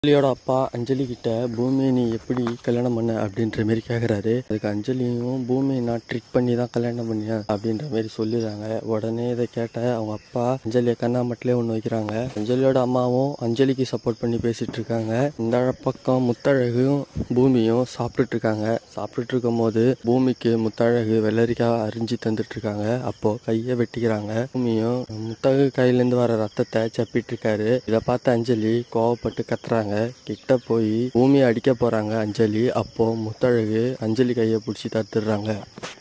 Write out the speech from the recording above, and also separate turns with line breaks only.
அஞ்சலியோட அப்பா அஞ்சலி கிட்ட பூமியை நீ எப்படி கல்யாணம் பண்ண அப்படின்ற மாரி கேட்குறாரு அதுக்கு அஞ்சலியும் பூமியை நான் ட்ரிக் பண்ணி தான் கல்யாணம் பண்ணியேன் அப்படின்ற மாரி சொல்லிடுறாங்க உடனே இதை கேட்ட அவங்க அப்பா அஞ்சலியை கண்ணாமட்டிலே ஒன்று வைக்கிறாங்க அஞ்சலியோட அம்மாவும் அஞ்சலிக்கு சப்போர்ட் பண்ணி பேசிட்டு இருக்காங்க இந்த பக்கம் முத்தழகும் பூமியும் சாப்பிட்டுட்டு இருக்காங்க சாப்பிட்டுட்டு இருக்கும் போது பூமிக்கு முத்தழகு வெள்ளரிக்காய் அரிஞ்சு தந்துட்டு இருக்காங்க அப்போ கையை வெட்டிக்கிறாங்க பூமியும் முத்தழகு கையிலேருந்து வர ரத்தத்தை சப்பிட்டு இருக்காரு இதை பார்த்து அஞ்சலி கோவப்பட்டு கத்துறாங்க கிட்ட போய் பூமியை அடிக்க போறாங்க அஞ்சலி அப்போ முத்தழகு அஞ்சலி கையை பிடிச்சி தடுத்துடுறாங்க